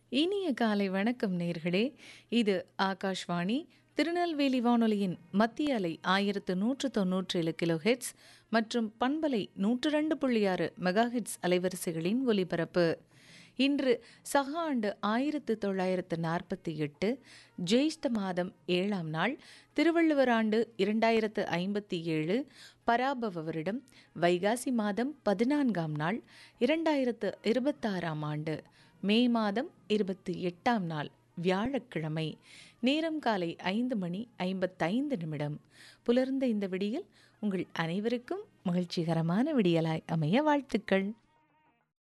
இனிய காலை வணக்கம் நேர்களே இது ஆகாஷ்வாணி திருநெல்வேலி வானொலியின் மத்திய அலை ஆயிரத்து நூற்று தொன்னூற்றேழு கிலோ ஹெட்ஸ் மற்றும் பண்பலை நூற்று ரெண்டு புள்ளி ஆறு மெகா ஹெட்ஸ் அலைவரிசைகளின் ஒலிபரப்பு இன்று சக ஆண்டு ஆயிரத்து தொள்ளாயிரத்து நாற்பத்தி எட்டு ஜெயிஷ்ட மாதம் ஏழாம் நாள் திருவள்ளுவர் ஆண்டு இரண்டாயிரத்து ஐம்பத்தி ஏழு பராபவ வருடம் வைகாசி மாதம் பதினான்காம் நாள் இரண்டாயிரத்து இருபத்தாறாம் ஆண்டு மே மாதம் இருபத்தி எட்டாம் நாள் வியாழக்கிழமை நேரம் காலை ஐந்து மணி ஐம்பத்தைந்து நிமிடம் புலர்ந்த இந்த விடியல் உங்கள் அனைவருக்கும் மகிழ்ச்சிகரமான விடியலாய் அமைய வாழ்த்துக்கள்